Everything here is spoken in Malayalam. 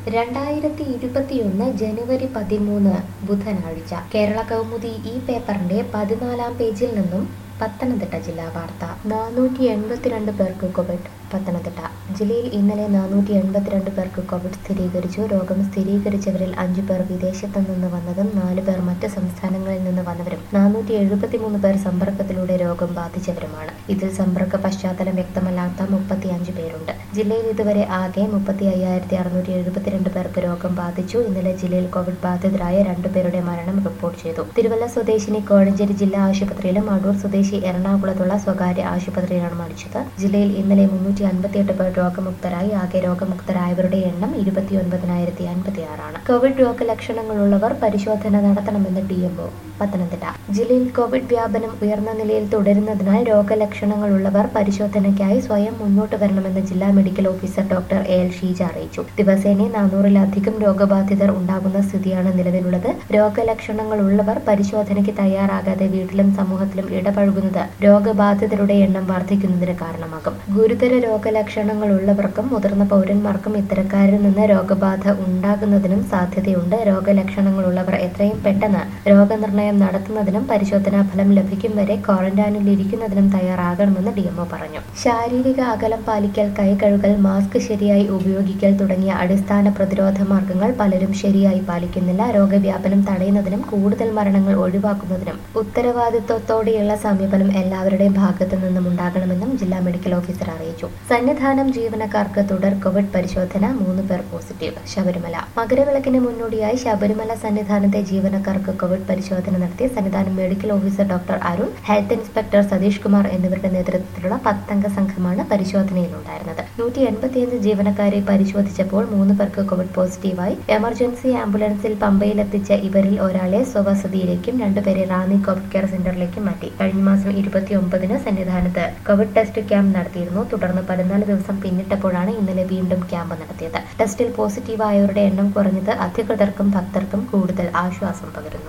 രണ്ടായിരത്തി ഇരുപത്തിയൊന്ന് ജനുവരി പതിമൂന്ന് ബുധനാഴ്ച കേരള കൗമുദി ഈ പേപ്പറിന്റെ പതിനാലാം പേജിൽ നിന്നും പത്തനംതിട്ട ജില്ലാ വാർത്ത നാനൂറ്റി എൺപത്തിരണ്ട് പേർക്ക് കോവിഡ് പത്തനംതിട്ട ജില്ലയിൽ ഇന്നലെ നാനൂറ്റി എൺപത്തിരണ്ട് പേർക്ക് കോവിഡ് സ്ഥിരീകരിച്ചു രോഗം സ്ഥിരീകരിച്ചവരിൽ അഞ്ചു പേർ വിദേശത്തു നിന്ന് വന്നതും നാല് പേർ മറ്റ് സംസ്ഥാനങ്ങളിൽ നിന്ന് വന്നവരും നാനൂറ്റി എഴുപത്തിമൂന്ന് പേർ സമ്പർക്കത്തിലൂടെ രോഗം ബാധിച്ചവരുമാണ് ഇതിൽ സമ്പർക്ക പശ്ചാത്തലം വ്യക്തമല്ലാത്ത മുപ്പത്തിയഞ്ച് പേരുണ്ട് ജില്ലയിൽ ഇതുവരെ ആകെ മുപ്പത്തി അയ്യായിരത്തി അറുന്നൂറ്റി എഴുപത്തിരണ്ട് പേർക്ക് രോഗം ബാധിച്ചു ഇന്നലെ ജില്ലയിൽ കോവിഡ് ബാധിതരായ രണ്ടുപേരുടെ മരണം റിപ്പോർട്ട് ചെയ്തു തിരുവല്ല സ്വദേശിനി കോഴഞ്ചേരി ജില്ലാ ആശുപത്രിയിലും അടൂർ സ്വദേശി എറണാകുളത്തുള്ള സ്വകാര്യ ആശുപത്രിയിലാണ് മരിച്ചത് ജില്ലയിൽ ഇന്നലെ മുന്നൂറ്റി അൻപത്തിയെട്ട് പേർ രോഗമുക്തരായി ആകെ രോഗമുക്തരായവരുടെ എണ്ണം ഇരുപത്തിയൊൻപതിനായിരത്തി അൻപത്തി ആറാണ് കോവിഡ് രോഗലക്ഷണങ്ങളുള്ളവർ പരിശോധന നടത്തണമെന്ന് ഡി എംഒ പത്തനംതിട്ട ജില്ലയിൽ കോവിഡ് വ്യാപനം ഉയർന്ന നിലയിൽ തുടരുന്നതിനാൽ രോഗലക്ഷണങ്ങളുള്ളവർ പരിശോധനയ്ക്കായി സ്വയം മുന്നോട്ട് വരണമെന്ന് ജില്ലാ medical officer doctor A L Sheeja അറിയിച്ചു ദിവസേന നാനൂറിലധികം രോഗബാധിതർ ഉണ്ടാകുന്ന സ്ഥിതിയാണ് നിലവിലുള്ളത് രോഗലക്ഷണങ്ങളുള്ളവർ പരിശോധനയ്ക്ക് തയ്യാറാകാതെ വീട്ടിലും സമൂഹത്തിലും ഇടപഴകുന്നത് രോഗബാധിതരുടെ എണ്ണം വർദ്ധിക്കുന്നതിന് കാരണമാകും ഗുരുതര രോഗലക്ഷണങ്ങളുള്ളവർക്കും മുതിർന്ന പൗരന്മാർക്കും ഇത്തരക്കാരിൽ നിന്ന് രോഗബാധ ഉണ്ടാകുന്നതിനും സാധ്യതയുണ്ട് രോഗലക്ഷണങ്ങളുള്ളവർ എത്രയും പെട്ടെന്ന് രോഗനിർണയം നടത്തുന്നതിനും പരിശോധനാ ഫലം ലഭിക്കും വരെ ക്വാറന്റൈനിൽ ഇരിക്കുന്നതിനും തയ്യാറാകണമെന്ന് ഡിഎംഒ പറഞ്ഞു ശാരീരിക അകലം പാലിക്കൽ കൈ കഴുകൽ മാസ്ക് ശരിയായി ഉപയോഗിക്കൽ തുടങ്ങിയ അടിസ്ഥാന പ്രതിരോധ മാർഗങ്ങൾ പലരും ശരിയായി പാലിക്കുന്നില്ല രോഗവ്യാപനം തടയുന്നതിനും കൂടുതൽ മരണങ്ങൾ ഒഴിവാക്കുന്നതിനും ഉത്തരവാദിത്വത്തോടെയുള്ള സമീപനം എല്ലാവരുടെയും ഭാഗത്തു നിന്നും ഉണ്ടാകണമെന്നും ജില്ലാ മെഡിക്കൽ ഓഫീസർ അറിയിച്ചു സന്നിധാനം ജീവനക്കാർക്ക് തുടർ കോവിഡ് പരിശോധന മൂന്ന് പേർ പോസിറ്റീവ് ശബരിമല മകരവിളക്കിന് മുന്നോടിയായി ശബരിമല സന്നിധാനത്തെ ജീവനക്കാർക്ക് കോവിഡ് പരിശോധന നടത്തി Sannidhanam medical officer doctor Arun health inspector Satheesh Kumar എന്നിവരുടെ നേതൃത്വത്തിലുള്ള പത്തംഗ സംഘമാണ് പരിശോധനയിലുണ്ടായിരുന്നത് നൂറ്റി എൺപത്തിയഞ്ച് ജീവനക്കാരെ പരിശോധിച്ചപ്പോൾ മൂന്ന് പേർക്ക് കോവിഡ് പോസിറ്റീവായി എമർജൻസി ആംബുലൻസിൽ പമ്പയിലെത്തിച്ച ഇവരിൽ ഒരാളെ സ്വവസതിയിലേക്കും രണ്ടുപേരെ റാന്നി കോവിഡ് കെയർ സെന്ററിലേക്കും മാറ്റി കഴിഞ്ഞ മാസം ഇരുപത്തിയൊമ്പതിന് സന്നിധാനത്ത് കോവിഡ് ടെസ്റ്റ് ക്യാമ്പ് നടത്തിയിരുന്നു തുടർന്ന് പതിനാല് ദിവസം പിന്നിട്ടപ്പോഴാണ് ഇന്നലെ വീണ്ടും ക്യാമ്പ് നടത്തിയത് ടെസ്റ്റിൽ പോസിറ്റീവായവരുടെ എണ്ണം കുറഞ്ഞത് അധികൃതർക്കും ഭക്തർക്കും കൂടുതൽ ആശ്വാസം പകരുന്നു